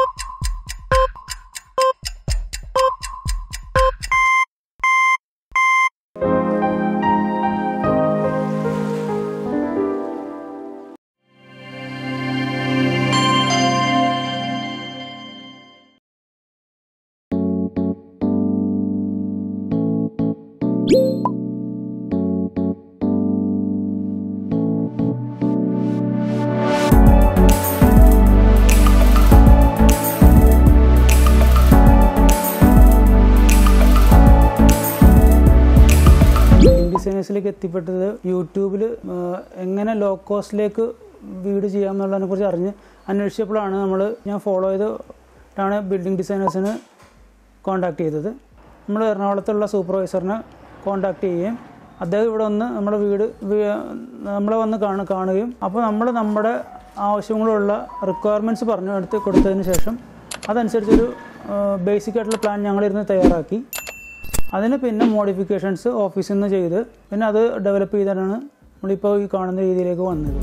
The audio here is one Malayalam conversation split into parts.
ഡിസൈനേഴ്സിലേക്ക് എത്തിപ്പെട്ടത് യൂട്യൂബിൽ എങ്ങനെ ലോ കോസ്റ്റിലേക്ക് വീട് ചെയ്യാമെന്നുള്ളതിനെ കുറിച്ച് അറിഞ്ഞ് അന്വേഷിച്ചപ്പോഴാണ് നമ്മൾ ഞാൻ ഫോളോ ചെയ്തിട്ടാണ് ബിൽഡിംഗ് ഡിസൈനേഴ്സിന് കോണ്ടാക്ട് ചെയ്തത് നമ്മൾ എറണാകുളത്തുള്ള സൂപ്പർവൈസറിനെ കോണ്ടാക്ട് ചെയ്യുകയും അദ്ദേഹം ഇവിടെ വന്ന് നമ്മുടെ വീട് വീ- നമ്മളെ വന്ന് കാണു കാണുകയും അപ്പോൾ നമ്മൾ നമ്മുടെ ആവശ്യങ്ങളുള്ള റിക്വയർമെൻറ്റ്സ് പറഞ്ഞു എടുത്ത് കൊടുത്തതിന് ശേഷം അതനുസരിച്ചൊരു ബേസിക് ആയിട്ടുള്ള പ്ലാൻ ഞങ്ങളിരുന്ന് തയ്യാറാക്കി അതിന് പിന്നെ മോഡിഫിക്കേഷൻസ് ഓഫീസിൽ നിന്ന് ചെയ്ത് പിന്നെ അത് ഡെവലപ്പ് ചെയ്തിട്ടാണ് നമ്മളിപ്പോൾ ഈ കാണുന്ന രീതിയിലേക്ക് വന്നത്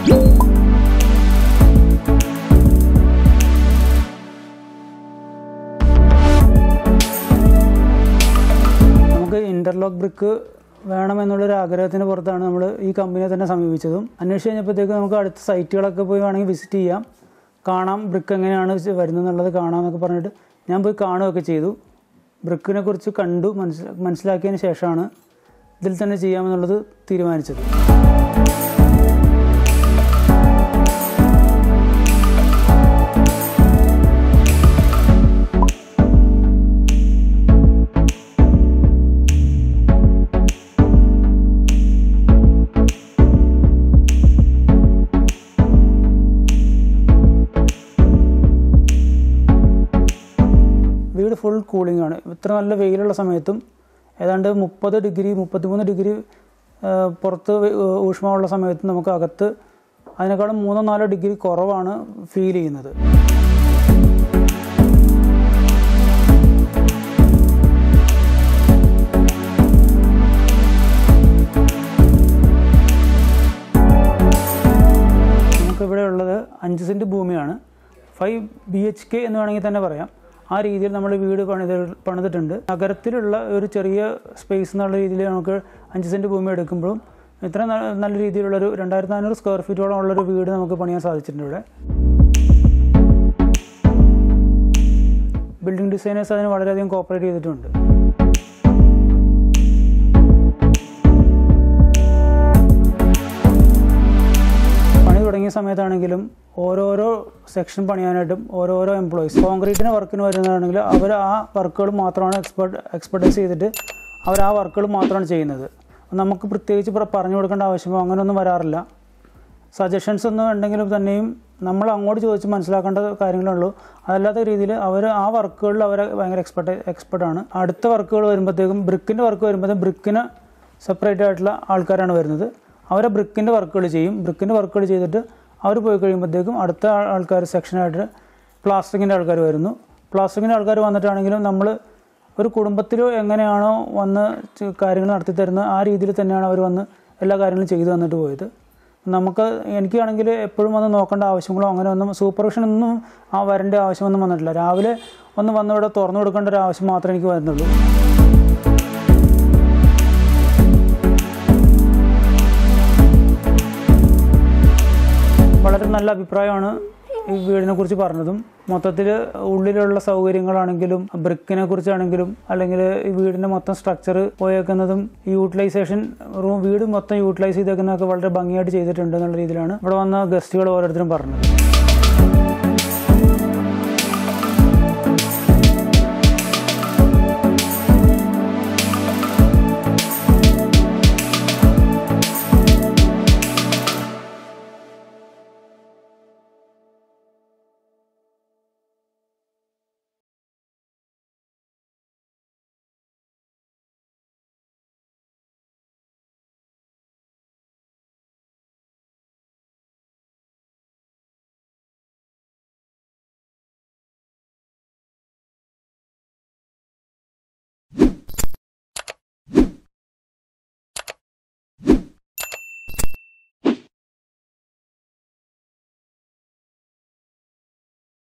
നമുക്ക് ഇൻ്റർലോക്ക് ബ്രിക്ക് വേണമെന്നുള്ളൊരു ആഗ്രഹത്തിന് പുറത്താണ് നമ്മൾ ഈ കമ്പനിയെ തന്നെ സമീപിച്ചതും അന്വേഷിച്ച് കഴിഞ്ഞപ്പോഴത്തേക്ക് നമുക്ക് അടുത്ത സൈറ്റുകളൊക്കെ പോയി വേണമെങ്കിൽ വിസിറ്റ് ചെയ്യാം കാണാം ബ്രിക്ക് എങ്ങനെയാണ് വരുന്നത് എന്നുള്ളത് കാണാമെന്നൊക്കെ പറഞ്ഞിട്ട് ഞാൻ പോയി കാണുകയൊക്കെ ചെയ്തു ബ്രിക്കിനെ കുറിച്ച് കണ്ടു മനസ്സില മനസ്സിലാക്കിയതിന് ശേഷമാണ് ഇതിൽ തന്നെ ചെയ്യാമെന്നുള്ളത് തീരുമാനിച്ചത് വീട് ഫുൾ കൂളിംഗ് ആണ് ഇത്ര നല്ല വെയിലുള്ള സമയത്തും ഏതാണ്ട് മുപ്പത് ഡിഗ്രി മുപ്പത്തിമൂന്ന് ഡിഗ്രി ആ, പുറത്ത് വെ- ഊഷ്മമുള്ള സമയത്ത് നമുക്ക് അകത്ത് അതിനേക്കാളും മൂന്നോ നാലോ ഡിഗ്രി കുറവാണ് ഫീൽ ചെയ്യുന്നത് നമുക്കിവിടെ ഉള്ളത് അഞ്ച് സെൻറ്റ് ഭൂമിയാണ് ഫൈവ് ബി എച്ച് കെ എന്ന് വേണമെങ്കിൽ തന്നെ പറയാം ആ രീതിയിൽ നമ്മൾ വീട് പണിത് പണിതിട്ടുണ്ട് നഗരത്തിലുള്ള ഒരു ചെറിയ സ്പേസ് എന്നുള്ള രീതിയിൽ നമുക്ക് അഞ്ച് സെൻറ്റ് ഭൂമി എടുക്കുമ്പോഴും ഇത്ര ന- നല്ല രീതിയിലുള്ളൊരു രണ്ടായിരത്തി നാനൂറ് സ്ക്വയർ ഫീറ്റോളം ഉള്ളൊരു വീട് നമുക്ക് പണിയാൻ സാധിച്ചിട്ടുണ്ട് ഇവിടെ ബിൽഡിംഗ് ഡിസൈനേഴ്സ് അതിന് വളരെയധികം കോപ്പറേറ്റ് ചെയ്തിട്ടുണ്ട് പണി തുടങ്ങിയ സമയത്താണെങ്കിലും ഓരോരോ സെക്ഷൻ പണിയാനായിട്ടും ഓരോരോ എംപ്ലോയീസ് കോൺക്രീറ്റിന് വർക്കിന് വരുന്നതാണെങ്കിൽ അവർ ആ വർക്കുകൾ മാത്രമാണ് എക്സ്പെർട്ട് എക്സ്പെർട്ടൈസ് ചെയ്തിട്ട് അവർ ആ വർക്കുകൾ മാത്രമാണ് ചെയ്യുന്നത് നമുക്ക് പ്രത്യേകിച്ച് പ്ര- പറഞ്ഞു കൊടുക്കേണ്ട ആവശ്യമോ അങ്ങനെയൊന്നും വരാറില്ല സജഷൻസ് ഒന്നും ഉണ്ടെങ്കിലും തന്നെയും നമ്മൾ അങ്ങോട്ട് ചോദിച്ച് മനസ്സിലാക്കേണ്ട കാര്യങ്ങളേ ഉള്ളൂ അതല്ലാത്ത രീതിയിൽ അവർ ആ വർക്കുകളിൽ അവർ ഭയങ്കര എക്സ്പെർട്ട് എക്സ്പെർട്ടാണ് അടുത്ത വർക്കുകൾ വരുമ്പോഴത്തേക്കും ബ്രിക്കിൻ്റെ വർക്ക് വരുമ്പോഴത്തേക്കും ബ്രിക്കിന് സെപ്പറേറ്റ് ആയിട്ടുള്ള ആൾക്കാരാണ് വരുന്നത് അവരെ ബ്രിക്കിൻ്റെ വർക്കുകൾ ചെയ്യും ബ്രിക്കിൻ്റെ വർക്കുകൾ ചെയ്തിട്ട് അവർ പോയി കഴിയുമ്പോഴത്തേക്കും അടുത്ത ആൾക്കാർ സെക്ഷനായിട്ട് പ്ലാസ്റ്റിക്കിൻ്റെ ആൾക്കാർ വരുന്നു പ്ലാസ്റ്റിക്കിൻ്റെ ആൾക്കാർ വന്നിട്ടാണെങ്കിലും നമ്മൾ ഒരു കുടുംബത്തിൽ എങ്ങനെയാണോ വന്ന് ചെ- കാര്യങ്ങൾ നടത്തി തരുന്നത് ആ രീതിയിൽ തന്നെയാണ് അവർ വന്ന് എല്ലാ കാര്യങ്ങളും ചെയ്തു തന്നിട്ട് പോയത് നമുക്ക് എനിക്കാണെങ്കിൽ എപ്പോഴും വന്ന് നോക്കേണ്ട ആവശ്യങ്ങളോ അങ്ങനെ ഒന്നും സൂപ്പർവിഷൻ ഒന്നും ആ വരേണ്ട ആവശ്യമൊന്നും വന്നിട്ടില്ല രാവിലെ ഒന്ന് വന്ന് ഇവിടെ തുറന്നു കൊടുക്കേണ്ട ഒരു ആവശ്യം മാത്രമേ എനിക്ക് വരുന്നുള്ളൂ വളരെ നല്ല അഭിപ്രായമാണ് ഈ വീടിനെ കുറിച്ച് പറഞ്ഞതും മൊത്തത്തിൽ ഉള്ളിലുള്ള സൗകര്യങ്ങളാണെങ്കിലും ബ്രിക്കിനെ കുറിച്ചാണെങ്കിലും അല്ലെങ്കിൽ ഈ വീടിന്റെ മൊത്തം സ്ട്രക്ചർ പോയേക്കുന്നതും യൂട്ടിലൈസേഷൻ റൂം വീട് മൊത്തം യൂട്ടിലൈസ് ചെയ്തേക്കുന്നതൊക്കെ വളരെ ഭംഗിയായിട്ട് ചെയ്തിട്ടുണ്ട് എന്നുള്ള രീതിയിലാണ് ഇവിടെ വന്ന ഗസ്റ്റുകൾ ഓരോരുത്തരും പറഞ്ഞത്